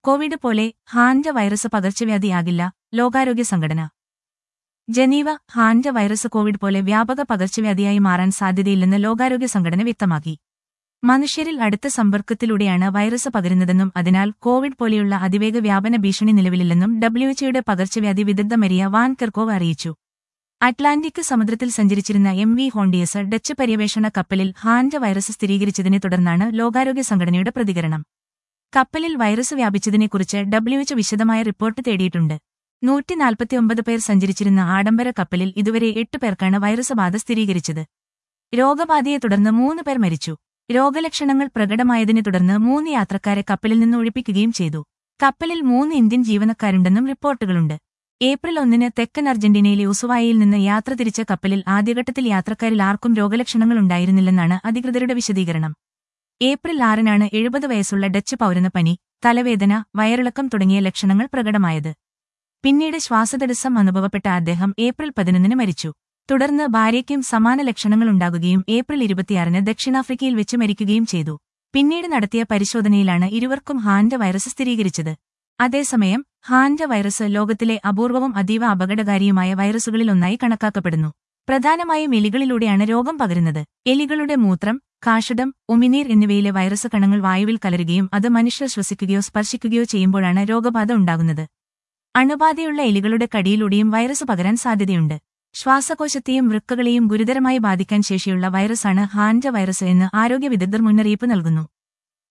Covid പോലെ hanta virus പകർച്ചവ്യാധിയാകില്ല ലോകാരോഗ്യ സംഘടന ജനീവ ഹാൻഡ വൈറസ് കോവിഡ് പോലെ വ്യാപക പകർച്ചവ്യാധിയായി മാറാൻ സാധ്യതയില്ലെന്ന് ലോകാരോഗ്യ സംഘടന വ്യക്തമാക്കി മനുഷ്യരിൽ അടുത്ത സമ്പർക്കത്തിലൂടെയാണ് വൈറസ് പകരുന്നതെന്നും അതിനാൽ കോവിഡ് പോലെയുള്ള അതിവേഗ വ്യാപന ഭീഷണി നിലവിലില്ലെന്നും ഡബ്ല്യുഎച്ച്ഒയുടെ പകർച്ചവ്യാധി വിദഗ്ധ മരിയ വാൻ കെർക്കോവ് അറിയിച്ചു അറ്റ്ലാന്റിക് സമുദ്രത്തിൽ സഞ്ചരിച്ചിരുന്ന എം വി ഹോണ്ടിയസ് ഡച്ച് പര്യവേഷണ കപ്പലിൽ ഹാൻഡ വൈറസ് സ്ഥിരീകരിച്ചതിനെ തുടർന്നാണ് ലോകാരോഗ്യ സംഘടനയുടെ പ്രതികരണം കപ്പലിൽ വൈറസ് വ്യാപിച്ചതിനെക്കുറിച്ച് ഡബ്ല്യുഎച്ച് വിശദമായ റിപ്പോർട്ട് തേടിയിട്ടുണ്ട് നൂറ്റി നാൽപ്പത്തിയൊമ്പത് പേർ സഞ്ചരിച്ചിരുന്ന ആഡംബര കപ്പലിൽ ഇതുവരെ എട്ട് പേർക്കാണ് വൈറസ് ബാധ സ്ഥിരീകരിച്ചത് രോഗബാധയെ തുടർന്ന് മൂന്ന് പേർ മരിച്ചു രോഗലക്ഷണങ്ങൾ പ്രകടമായതിനെ തുടർന്ന് മൂന്ന് യാത്രക്കാരെ കപ്പലിൽ നിന്ന് ഒഴിപ്പിക്കുകയും ചെയ്തു കപ്പലിൽ മൂന്ന് ഇന്ത്യൻ ജീവനക്കാരുണ്ടെന്നും റിപ്പോർട്ടുകളുണ്ട് ഏപ്രിൽ ഒന്നിന് തെക്കൻ അർജന്റീനയിലെ ഉസുവായിയിൽ നിന്ന് യാത്ര തിരിച്ച കപ്പലിൽ ആദ്യഘട്ടത്തിൽ യാത്രക്കാരിൽ ആർക്കും രോഗലക്ഷണങ്ങൾ ഉണ്ടായിരുന്നില്ലെന്നാണ് അധികൃതരുടെ വിശദീകരണം ഏപ്രിൽ ആറിനാണ് എഴുപത് വയസ്സുള്ള ഡച്ച് പൗരന് പനി തലവേദന വയറിളക്കം തുടങ്ങിയ ലക്ഷണങ്ങൾ പ്രകടമായത് പിന്നീട് ശ്വാസതടസ്സം അനുഭവപ്പെട്ട അദ്ദേഹം ഏപ്രിൽ പതിനൊന്നിന് മരിച്ചു തുടർന്ന് ഭാര്യയ്ക്കും സമാന ലക്ഷണങ്ങളുണ്ടാകുകയും ഏപ്രിൽ ഇരുപത്തിയാറിന് ദക്ഷിണാഫ്രിക്കയിൽ വെച്ച് മരിക്കുകയും ചെയ്തു പിന്നീട് നടത്തിയ പരിശോധനയിലാണ് ഇരുവർക്കും ഹാൻഡ വൈറസ് സ്ഥിരീകരിച്ചത് അതേസമയം ഹാൻഡ വൈറസ് ലോകത്തിലെ അപൂർവവും അതീവ അപകടകാരിയുമായ വൈറസുകളിലൊന്നായി കണക്കാക്കപ്പെടുന്നു പ്രധാനമായും എലികളിലൂടെയാണ് രോഗം പകരുന്നത് എലികളുടെ മൂത്രം കാഷുടം ഉമിനീർ എന്നിവയിലെ വൈറസ് കണങ്ങൾ വായുവിൽ കലരുകയും അത് മനുഷ്യർ ശ്വസിക്കുകയോ സ്പർശിക്കുകയോ ചെയ്യുമ്പോഴാണ് രോഗബാധ ഉണ്ടാകുന്നത് അണുബാധയുള്ള എലികളുടെ കടിയിലൂടെയും വൈറസ് പകരാൻ സാധ്യതയുണ്ട് ശ്വാസകോശത്തെയും വൃക്കകളെയും ഗുരുതരമായി ബാധിക്കാൻ ശേഷിയുള്ള വൈറസാണ് ഹാൻഡ വൈറസ് എന്ന് ആരോഗ്യ വിദഗ്ധർ മുന്നറിയിപ്പ് നൽകുന്നു